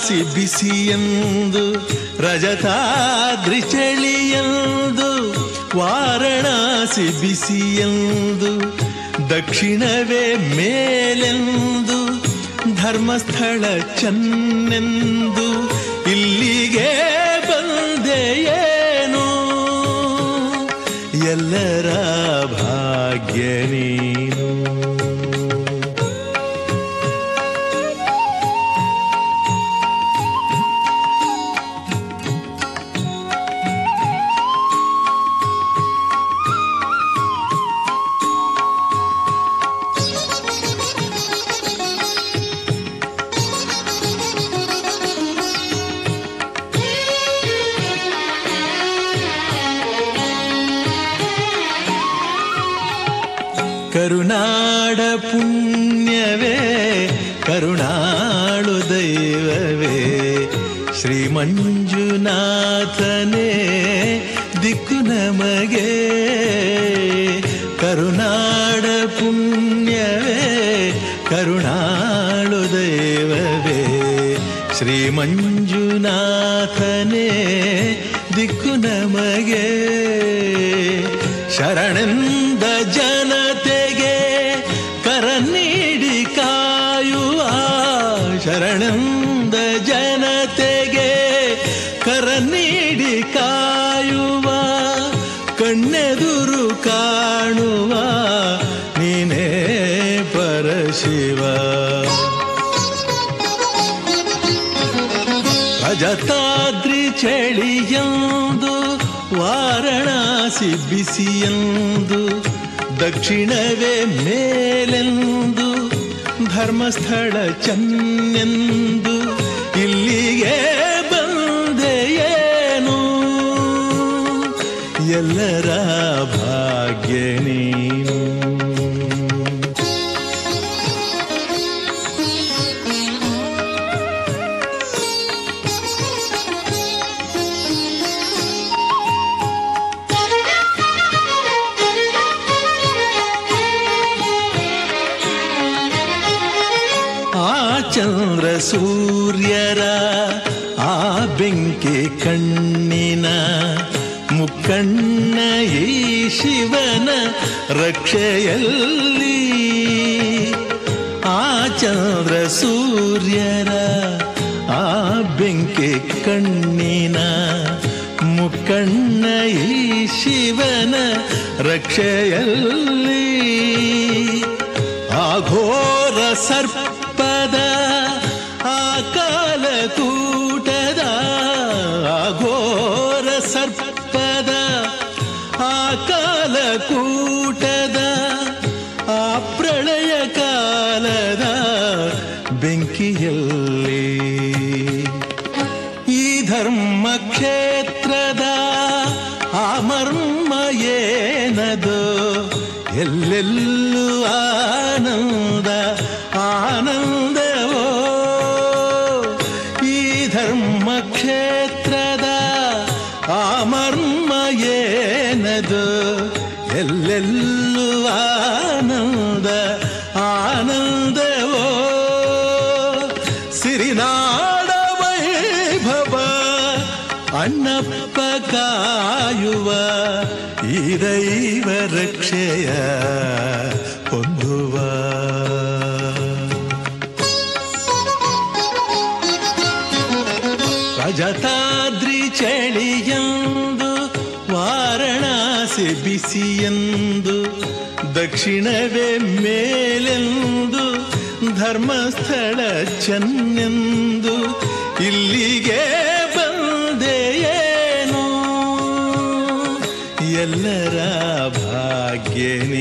ವಾರಣಾಸಿ ಬಿಸಿಯೆಂದು ರಜತಾದ್ರಿ ಚಳಿಯೆಂದು ವಾರಣಾಸಿ ಬಿಸಿಯೆಂದು ದಕ್ಷಿಣವೇ ಮೇಲೆಂದು ಧರ್ಮಸ್ಥಳ ಚೆನ್ನೆಂದು ಇಲ್ಲಿಗೆ ಬಂದೆಯೇನು ಎಲ್ಲರ ಭಾಗ್ಯ ನೀನು ಕರುನಾಡ ಪುಣ್ಯವೇ ಕರುಣಾಳು ದೈವವೇ ಶ್ರೀ ಮಂಜುನಾಥನೇ ದಿಕ್ಕು ನಮಗೆ ಕರುನಾಡ ಪುಣ್ಯವೇ ಕರುಣಾಳು ದೈವವೇ ಶ್ರೀ ಮಂಜುನಾಥನೇ ದಿಕ್ಕು ನಮಗೆ ಶರಣೆಂದ ಜನತೆಗೆ ಕರ ನೀಡಿ ಕಾಯುವ ಶರಣೆಂದ ಜನತೆಗೆ ಕರ ನೀಡಿ ಕಾಯುವ ಕಣ್ಣೆದುರು ಕಾಣುವ ನೀನೇ ಪರಶಿವ ರಜತಾದ್ರಿ ಚಳಿಯಂದು ವಾರಣಾಸಿ ಬಿಸಿಯಂದು ದಕ್ಷಿಣವೇ ಮೇಲೆಂದು ಧರ್ಮಸ್ಥಳ ಚೆನ್ನೆಂದು ಇಲ್ಲಿಗೆ ಬಂದೆಯೇನು ಎಲ್ಲರ ಭಾಗ್ಯ ನೀನು ಆ ಚಂದ್ರ ಸೂರ್ಯರ ಆ ಬೆಂಕಿ ಕಣ್ಣಿನ ಮುಕ್ಕಣ್ಣ ಈ ಶಿವನ ರಕ್ಷೆಯಲ್ಲಿ ಆ ಚಂದ್ರ ಸೂರ್ಯರ ಆ ಬೆಂಕಿ ಕಣ್ಣಿನ ಮುಕ್ಕಣ್ಣ ಈ ಶಿವನ ರಕ್ಷೆಯಲ್ಲಿ ಆಘೋರ ಸರ್ಪದ ಆ ಕಾಲಕೂಟದ ಆಘೋರ ಸರ್ಪದ ಆ ಕಾಲಕೂಟದ ಆ ಪ್ರಳಯ ಕಾಲದ ಬೆಂಕಿಯಲ್ಲಿ ಈ ಧರ್ಮ ಕ್ಷೇತ್ರದ ಆ ಮರ್ಮ ಏನದು ಎಲ್ಲೆಲ್ಲೂ ಆನಂದ ಆನಂದವೋ ಈ ಧರ್ಮ ಕ್ಷೇತ್ರದ ಆ ಮರ್ಮ ಏನದು ಎಲ್ಲೆಲ್ಲೂ ಆನಂದ ಆನಂದವೋ ಸಿರಿನಾಡ ವೈಭವ ಅಣ್ಣಪ್ಪ ಕಾಯುವ ಈ ದೈವ ರಕ್ಷೆಯ ಹೊಂದುವ ರಜತಾದ್ರಿ ಚಳಿಯಂದು ವಾರಣಾಸಿ ಬಿಸಿಯಂದು ದಕ್ಷಿಣವೇ ಮೇಲೆಂದು ಧರ್ಮಸ್ಥಳ ಚೆನ್ನೆಂದು ಇಲ್ಲಿಗೆ ಬಂದೆಯೇನು ಎಲ್ಲರ ಭಾಗ್ಯ